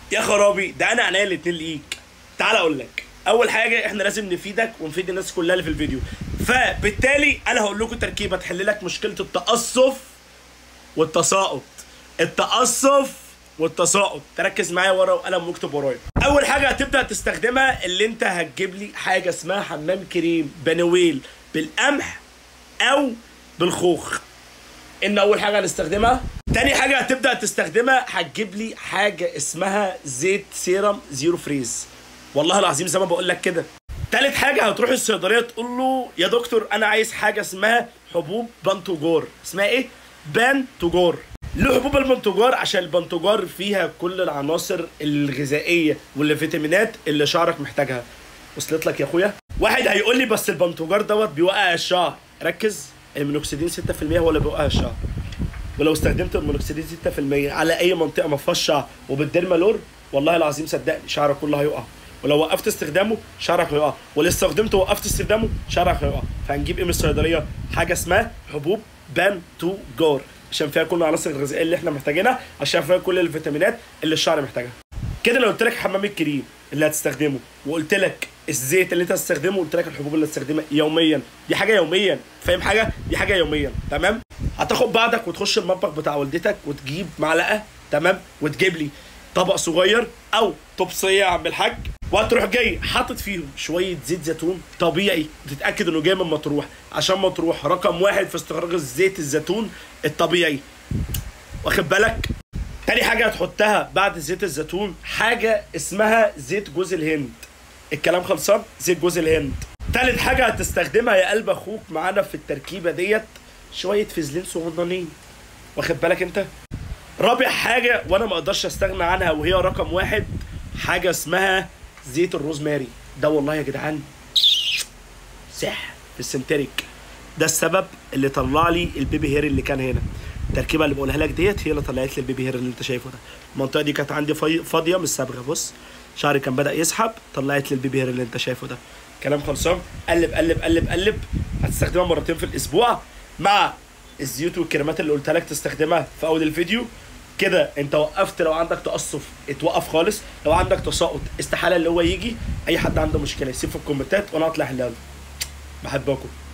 يا خرابي ده انا عينيا الاتنين ليك تعال اقول لك اول حاجه احنا لازم نفيدك ونفيد الناس كلها اللي في الفيديو فبالتالي انا هقول لكم تركيبه تحل لك مشكله التقصف والتساقط التقصف والتساقط تركز معايا ورقه وقلم واكتب ورايا اول حاجه هتبدا تستخدمها اللي انت هتجيب لي حاجه اسمها حمام كريم بنويل بالقمح او بالخوخ ان اول حاجه هنستخدمها تاني حاجه هتبدا تستخدمها هتجيب لي حاجه اسمها زيت سيرم زيرو فريز والله العظيم زي ما بقول لك كده تالت حاجه هتروح الصيدليه تقول له يا دكتور انا عايز حاجه اسمها حبوب بنتوجار اسمها ايه بنتوجار ليه حبوب البنتوجار عشان البنتوجار فيها كل العناصر الغذائيه والفيتامينات اللي شعرك محتاجها وصلت لك يا اخويا واحد هيقول لي بس البنتوجار دوت بيوقع الشعر ركز المينوكسيدين 6% هو اللي بيوقع الشعر ولو استخدمت المونوكسيدين 6% على اي منطقه ما فيهاش شعر وبالديرمالور والله العظيم صدقني شعرك كله هيقع ولو وقفت استخدامه شعرك هيقع ولو استخدمته وقفت استخدامه شعرك هيقع فهنجيب ايه من الصيدليه حاجه اسمها حبوب بانتوجار عشان فيها كل العناصر الغذائيه اللي احنا محتاجينها عشان فيها كل الفيتامينات اللي الشعر محتاجها كده لو قلت لك حمام الكريم اللي هتستخدمه وقلت لك الزيت اللي انت هتستخدمه وقلت لك الحبوب اللي هتستخدمها يوميا دي حاجه يوميا فاهم حاجه دي حاجه يوميا تمام هتاخد بعضك وتخش المطبخ بتاع والدتك وتجيب معلقه تمام وتجيب لي طبق صغير او طبسيه يا عم الحاج وهتروح جاي حاطط فيهم شويه زيت زيتون طبيعي تتاكد انه جاي من مطروح عشان مطروح رقم واحد في استخراج الزيت الزيتون الطبيعي واخد بالك تاني حاجه هتحطها بعد زيت الزيتون حاجه اسمها زيت جوز الهند الكلام خلصان زيت جوز الهند تالت حاجه هتستخدمها يا قلب اخوك معانا في التركيبه ديت شويه فازلين صغننين واخد بالك انت رابع حاجه وانا ما اقدرش استغنى عنها وهي رقم واحد حاجه اسمها زيت الروزماري ده والله يا جدعان سح في السنتريك ده السبب اللي طلع لي البيبي هير اللي كان هنا التركيبه اللي بقولها لك ديت هي اللي طلعت لي البيبي هير اللي انت شايفه ده المنطقه دي كانت عندي فاي- فاضيه مش صبغه بص شعري كان بدا يسحب طلعت لي البيبي هير اللي انت شايفه ده كلام خلصان قلب قلب قلب قلب هتستخدمها مرتين في الاسبوع مع الزيوت والكريمات اللي قلت لك تستخدمها في اول الفيديو كده انت وقفت لو عندك تقصف اتوقف خالص لو عندك تساقط استحاله اللي هو يجي اي حد عنده مشكله يسيب في الكومنتات وانا هطلع احلها له. بحبكم